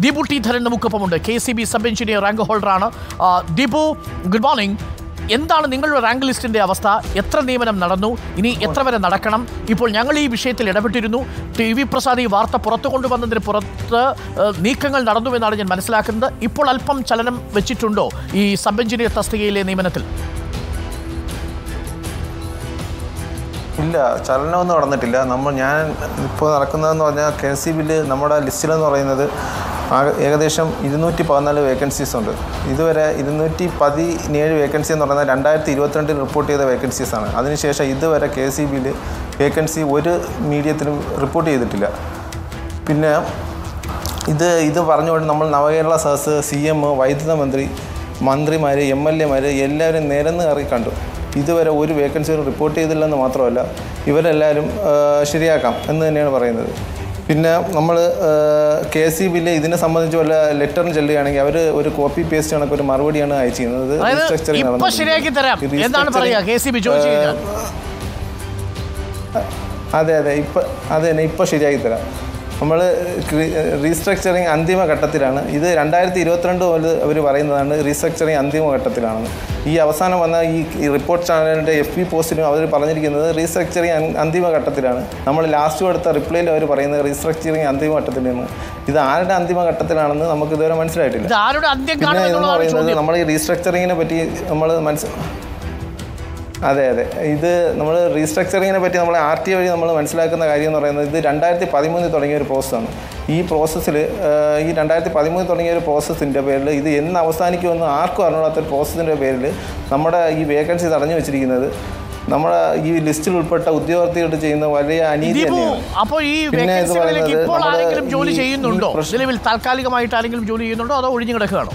Deepu T Dharan നമുക്കൊപ്പമുണ്ട് K C B sub engineer rank ഹോൾഡറാണ് ആ, ദീപു ഗുഡ് മോർണിംഗ് എന്താണ് നിങ്ങളുടെ റാങ്ക് ലിസ്റ്റിന്റെ അവസ്ഥ എത്ര നിയമനം നടന്നു ഇനി എത്ര വരെ നടക്കണം ഇപ്പോൾ ഞങ്ങൾ ഈ വിഷയത്തിൽ ഇടപെട്ടിരുന്നു ടി വി പ്രസാദ് ഈ വാർത്ത പുറത്തു കൊണ്ടുവന്നതിന് പുറത്ത് ഏഹ്, നീക്കങ്ങൾ നടന്നുവെന്നാണ് ഞാൻ മനസ്സിലാക്കുന്നത് ഇപ്പോൾ അല്പം ചലനം വെച്ചിട്ടുണ്ടോ ഈ സബ് എഞ്ചിനീയർ തസ്തികയിലെ നിയമനത്തിൽ ഇല്ല ചലനമൊന്നും നടന്നിട്ടില്ല നമ്മൾ ഞാൻ ഇപ്പോൾ നടക്കുന്നതെന്ന് പറഞ്ഞാൽ കെ സി ബിയിൽ നമ്മുടെ ലിസ്റ്റിലെന്ന് പറയുന്നത് ആകെ ഏകദേശം ഇരുന്നൂറ്റി പതിനാല് വേക്കൻസീസ് ഉണ്ട് ഇതുവരെ ഇരുന്നൂറ്റി പതിനേഴ് വേക്കൻസി എന്ന് പറയുന്നത് രണ്ടായിരത്തി ഇരുപത്തിരണ്ടിൽ റിപ്പോർട്ട് ചെയ്ത വേക്കൻസീസാണ് അതിനുശേഷം ഇതുവരെ കെ സി ബിയിൽ വേക്കൻസി ഒരു മീഡിയത്തിലും റിപ്പോർട്ട് ചെയ്തിട്ടില്ല പിന്നെ ഇത് ഇത് പറഞ്ഞുകൊണ്ട് നമ്മൾ നവകേരള സദസ് സി എം വൈദ്യുത മന്ത്രി മന്ത്രിമാർ എം എൽ എമാർ എല്ലാവരും നിരന്ന് കയറി കണ്ടു ഇതുവരെ ഒരു വേക്കൻസി റിപ്പോർട്ട് ചെയ്തില്ലെന്ന് മാത്രമല്ല ഇവരെല്ലാവരും ആ, ശരിയാക്കാം എന്ന് തന്നെയാണ് പറയുന്നത് പിന്നെ നമ്മൾ കെ സി ബിയിൽ ഇതിനെ സംബന്ധിച്ച് വല്ല ലെറ്ററും ചെല്ലുകയാണെങ്കിൽ അവർ ഒരു കോപ്പി പേസ്റ്റ് കണക്ക് ഒരു മറുപടിയാണ് അയച്ചിരുന്നത് അതായത് Restructuring ഇപ്പൊ നടന്നിട്ടുണ്ട്. ശരിയാക്കി തരാം ഈ എന്താണ് restructuring, പറയുക കെ സി ബി ചോദിച്ചു കഴിഞ്ഞാൽ അതെ അതെ ഇപ്പം അതെ തന്നെ ഇപ്പോൾ ശരിയാക്കി തരാം നമ്മൾ റീസ്ട്രക്ചറിങ് അന്തിമ ഘട്ടത്തിലാണ് ഇത് രണ്ടായിരത്തി ഇരുപത്തിരണ്ട് മുതൽ അവർ പറയുന്നതാണ് റീസ്ട്രക്ചറിങ് അന്തിമ ഘട്ടത്തിലാണെന്ന് ഈ അവസാനം വന്ന ഈ ഈ റിപ്പോർട്ട് ചാനലിൻ്റെ എഫ് പി പോസ്റ്റിലും അവർ പറഞ്ഞിരിക്കുന്നത് റീസ്ട്രക്ചറിങ് അന്തിമ ഘട്ടത്തിലാണ് നമ്മൾ ലാസ്റ്റ് കൊടുത്ത റിപ്ലൈയിൽ അവർ പറയുന്നത് റീസ്ട്രക്ചറിങ് അന്തിമ ഘട്ടത്തിലാണ് ഇത് ആരുടെ അന്തിമ ഘട്ടത്തിലാണെന്ന് നമുക്ക് ഇതുവരെ മനസ്സിലായിട്ടില്ല ഇത് ആരുടെ അന്ത്യം പിന്നെ ഇതെന്ന് കാണുമെന്നുള്ളതാണ് പറയുന്നത് ചോദ്യം നമ്മൾ ഈ റീസ്ട്രക്ചറിങ്ങിനെ പറ്റി നമ്മൾ മനസ്സ് അതെ അതെ ഇത് നമ്മൾ റീസ്ട്രക്ചറിങ്ങിനെ പറ്റി നമ്മൾ ആർ ടി വഴി നമ്മൾ മനസ്സിലാക്കുന്ന കാര്യം എന്ന് പറയുന്നത് ഇത് രണ്ടായിരത്തി പതിമൂന്നിൽ തുടങ്ങിയ ഒരു പ്രോസസ്സാണ് ഈ പ്രോസസ്സിൽ ഈ രണ്ടായിരത്തി പതിമൂന്നിൽ തുടങ്ങിയ ഒരു പ്രോസസ്സിൻ്റെ പേരിൽ ഇത് എന്ന് അവസാനിക്കുമെന്ന് ആർക്കും അറിഞ്ഞാത്ത ഒരു പ്രോസസ്സിൻ്റെ പേരിൽ നമ്മുടെ ഈ വേക്കൻസി തടഞ്ഞു വെച്ചിരിക്കുന്നത് നമ്മുടെ ഈ ലിസ്റ്റിൽ ഉൾപ്പെട്ട ഉദ്യോഗാർത്ഥികൾ ചെയ്യുന്ന വലിയ അനീതി ദീപു തന്നെയാണ് അപ്പോൾ ഈ പിന്നെ ഇത് വേക്കൻസികളിലേക്ക് പറയുന്നത് ഇപ്പോൾ നമ്മുടെ ആരെങ്കിലും ജോലി ഈ- ഈ ചെയ്യുന്നുണ്ടോ പ്രശ്നം- നിലവിൽ താൽക്കാലികമായിട്ട് ആരെങ്കിലും ജോലി ചെയ്യുന്നുണ്ടോ അതോ ഒഴിഞ്ഞു കിടക്കുകയാണോ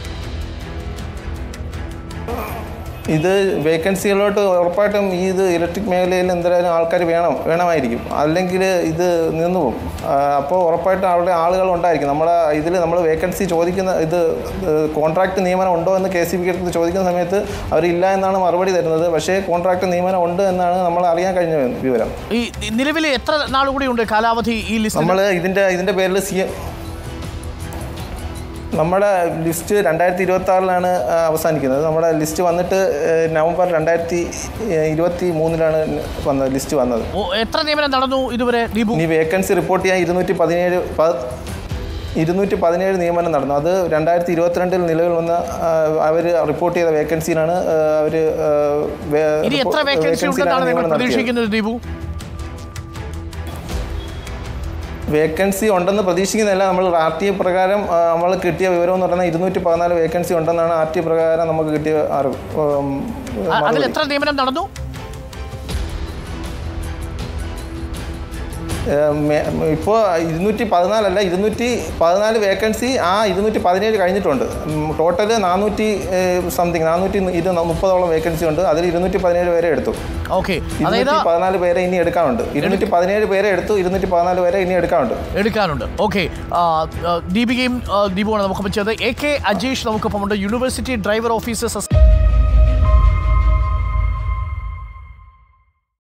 ഇത് വേക്കൻസികളോട്ട് ഉറപ്പായിട്ടും ഈ ഇത് ഇലക്ട്രിക് മേഖലയിൽ എന്തായാലും ആൾക്കാർ വേണം വേണമായിരിക്കും അല്ലെങ്കിൽ ഇത് നിന്നു പോകും അപ്പോൾ ഉറപ്പായിട്ടും അവിടെ ആളുകൾ ഉണ്ടായിരിക്കും നമ്മളെ ഇതിൽ നമ്മൾ വേക്കൻസി ചോദിക്കുന്ന ഇത് കോൺട്രാക്ട് നിയമനം ഉണ്ടോ എന്ന് കെ സി ബി അടുത്ത് ചോദിക്കുന്ന സമയത്ത് അവരില്ല എന്നാണ് മറുപടി തരുന്നത് പക്ഷേ കോൺട്രാക്ട് നിയമനം ഉണ്ട് എന്നാണ് നമ്മൾ അറിയാൻ കഴിഞ്ഞ വിവരം ഈ നിലവിൽ എത്ര നാൾ കൂടി ഉണ്ട് കാലാവധി ഈ ലിസ്റ്റ് നമ്മൾ ഇതിൻ്റെ ഇതിൻ്റെ പേരിൽ സി നമ്മുടെ ലിസ്റ്റ് രണ്ടായിരത്തി ഇരുപത്തി ആറിലാണ് അവസാനിക്കുന്നത് നമ്മുടെ ലിസ്റ്റ് വന്നിട്ട് ഏഹ്, നവംബർ രണ്ടായിരത്തി ഇരുപത്തി മൂന്നിലാണ് വന്നത് ലിസ്റ്റ് വന്നത് ഓ, എത്ര നിയമനം നടന്നു ഇതുവരെ ദീപു ഇനി വേക്കൻസി റിപ്പോർട്ട് ചെയ്യാൻ ഇരുന്നൂറ്റി പതിനേഴ് ഇരുന്നൂറ്റി പതിനേഴ് നിയമനം നടന്നു അത് രണ്ടായിരത്തി ഇരുപത്തിരണ്ടിൽ നിലവിൽ വന്ന അവർ റിപ്പോർട്ട് ചെയ്ത വേക്കൻസിയിലാണ് അവർ ഇനി എത്ര വേക്കൻസി ഉണ്ടെന്നാണ് നിങ്ങൾ പ്രതീക്ഷിക്കുന്നത് ദീപു വേക്കൻസി ഉണ്ടെന്ന് പ്രതീക്ഷിക്കുന്നില്ല നമ്മൾ ആർ ടി പ്രകാരം ആ, നമ്മൾ കിട്ടിയ വിവരം എന്ന് പറഞ്ഞാൽ ഇരുന്നൂറ്റി പതിനാല് വേക്കൻസി ഉണ്ടെന്നാണ് ആർ ടി പ്രകാരം നമുക്ക് കിട്ടിയ അറിവ് ഉം, അ- അതിൽ മറുപടി. എത്ര നിയമനം നടന്നു ഇപ്പോൾ ഇരുന്നൂറ്റി പതിനാലല്ല ഇരുന്നൂറ്റി പതിനാല് വേക്കൻസി ആ ഇരുന്നൂറ്റി പതിനേഴ് കഴിഞ്ഞിട്ടുണ്ട് ടോട്ടൽ നാനൂറ്റി സംതിങ് നാനൂറ്റി ഇരു മുപ്പതോളം വേക്കൻസി ഉണ്ട് അതിൽ ഇരുന്നൂറ്റി പതിനേഴ് പേരെ എടുത്തു ഓക്കെ അതായത് ഇരുന്നൂറ്റി പതിനാല് പേരെ ഇനി എടുക്കാനുണ്ട് ഇരുന്നൂറ്റി പതിനേഴ് പേരെ എടുത്തു ഇരുന്നൂറ്റി പതിനാല് പേരെ ഇനി എടുക്കാനുണ്ട് എടുക്കാനുണ്ട് ഓക്കെ ദീപികയും ആ, ദീപുവാണ് നമുക്കൊപ്പം ചേർത്ത് എ കെ അജീഷ് നമുക്കൊപ്പമുണ്ട് യൂണിവേഴ്സിറ്റി ഡ്രൈവർ ഓഫീസേഴ്സ്